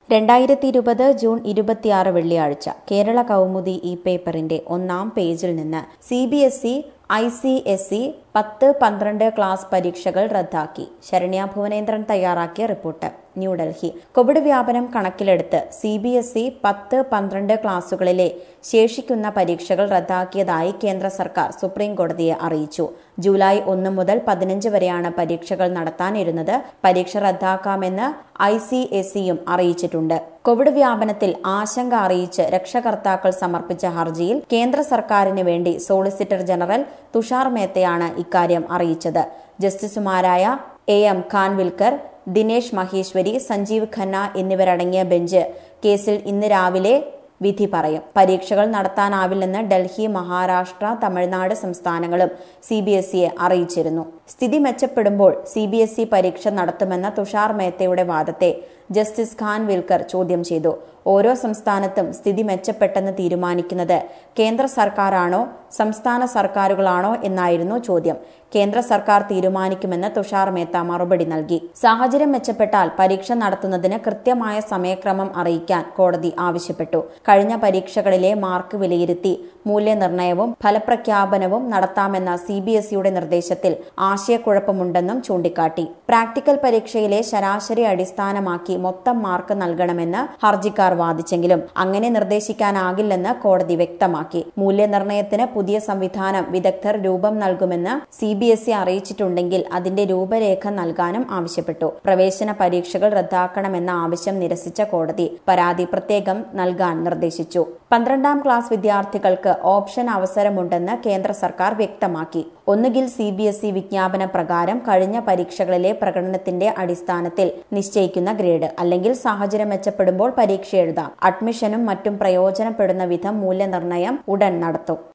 രണ്ടായിരത്തി ഇരുപത് ജൂൺ ഇരുപത്തിയാറ് വെള്ളിയാഴ്ച കേരള കൗമുദി ഈ പേപ്പറിന്റെ ഒന്നാം പേജിൽ നിന്ന് C B S E I C S E പത്ത് പന്ത്രണ്ട് ക്ലാസ് പരീക്ഷകൾ റദ്ദാക്കി ശരണ്യ ഭുവനേന്ദ്രൻ തയ്യാറാക്കിയ റിപ്പോർട്ട് ന്യൂഡൽഹി കോവിഡ് വ്യാപനം കണക്കിലെടുത്ത് സി ബി എസ് ഇ പത്ത് പന്ത്രണ്ട് ക്ലാസുകളിലെ ശേഷിക്കുന്ന പരീക്ഷകൾ റദ്ദാക്കിയതായി കേന്ദ്ര സർക്കാർ സുപ്രീം കോടതിയെ അറിയിച്ചു ജൂലൈ ഒന്ന് മുതൽ പതിനഞ്ച് വരെയാണ് പരീക്ഷകൾ നടത്താനിരുന്നത് പരീക്ഷ റദ്ദാക്കാമെന്ന് ഐ സി എസ് സിയും അറിയിച്ചിട്ടുണ്ട് കോവിഡ് വ്യാപനത്തിൽ ആശങ്ക അറിയിച്ച് രക്ഷകർത്താക്കൾ സമർപ്പിച്ച ഹർജിയിൽ കേന്ദ്ര സർക്കാരിന് വേണ്ടി സോളിസിറ്റർ ജനറൽ തുഷാർ മേത്തയാണ് ഇക്കാര്യം അറിയിച്ചത് ജസ്റ്റിസുമാരായ എ എം ഖാൻവിൽക്കർ ദിനേശ് മഹേശ്വരി സഞ്ജീവ് ഖന്ന എന്നിവരടങ്ങിയ ബെഞ്ച് കേസിൽ ഇന്ന് രാവിലെ വിധി പറയും പരീക്ഷകൾ നടത്താനാവില്ലെന്ന് ഡൽഹി മഹാരാഷ്ട്ര തമിഴ്നാട് സംസ്ഥാനങ്ങളും സി ബി എസ് ഇയെ അറിയിച്ചിരുന്നു സ്ഥിതി മെച്ചപ്പെടുമ്പോൾ സി ബി എസ് ഇ പരീക്ഷ നടത്തുമെന്ന തുഷാർ മേത്തയുടെ വാദത്തെ ജസ്റ്റിസ് ഖാൻ വിൽക്കർ ചോദ്യം ചെയ്തു ഓരോ സംസ്ഥാനത്തും സ്ഥിതി മെച്ചപ്പെട്ടെന്ന് തീരുമാനിക്കുന്നത് കേന്ദ്ര സർക്കാരാണോ സംസ്ഥാന സർക്കാരുകളാണോ എന്നായിരുന്നു ചോദ്യം കേന്ദ്ര സർക്കാർ തീരുമാനിക്കുമെന്ന് തുഷാർ മേത്ത മറുപടി നൽകി സാഹചര്യം മെച്ചപ്പെട്ടാൽ പരീക്ഷ നടത്തുന്നതിന് കൃത്യമായ സമയക്രമം അറിയിക്കാൻ കോടതി ആവശ്യപ്പെട്ടു കഴിഞ്ഞ പരീക്ഷകളിലെ മാർക്ക് വിലയിരുത്തി മൂല്യനിർണ്ണയവും ഫലപ്രഖ്യാപനവും നടത്താമെന്ന സി ബി എസ് ഇയുടെ നിർദ്ദേശത്തിൽ ആശയക്കുഴപ്പമുണ്ടെന്നും ചൂണ്ടിക്കാട്ടി പ്രാക്ടിക്കൽ പരീക്ഷയിലെ ശരാശരി അടിസ്ഥാനമാക്കി മൊത്തം മാർക്ക് നൽകണമെന്ന് ഹർജിക്കാർ വാദിച്ചെങ്കിലും അങ്ങനെ നിർദ്ദേശിക്കാനാകില്ലെന്ന് കോടതി വ്യക്തമാക്കി മൂല്യനിർണ്ണയത്തിന് പുതിയ സംവിധാനം വിദഗ്ധർ രൂപം നൽകുമെന്ന് സി ബി എസ് ഇ അറിയിച്ചിട്ടുണ്ടെങ്കിൽ അതിന്റെ രൂപരേഖ നൽകാനും ആവശ്യപ്പെട്ടു പ്രവേശന പരീക്ഷകൾ റദ്ദാക്കണമെന്ന ആവശ്യം നിരസിച്ച കോടതി പരാതി പ്രത്യേകം നൽകാൻ നിർദ്ദേശിച്ചു പന്ത്രണ്ടാം ക്ലാസ് വിദ്യാർത്ഥികൾക്ക് ഓപ്ഷൻ അവസരമുണ്ടെന്ന് കേന്ദ്ര സർക്കാർ വ്യക്തമാക്കി ഒന്നുകിൽ സി ബി എസ് ഇ വിജ്ഞാപന പ്രകാരം കഴിഞ്ഞ പരീക്ഷകളിലെ പ്രകടനത്തിന്റെ അടിസ്ഥാനത്തിൽ നിശ്ചയിക്കുന്ന ഗ്രേഡ് അല്ലെങ്കിൽ സാഹചര്യം മെച്ചപ്പെടുമ്പോൾ പരീക്ഷ എഴുതാം അഡ്മിഷനും മറ്റും പ്രയോജനപ്പെടുന്ന വിധം മൂല്യനിർണ്ണയം ഉടൻ നടത്തും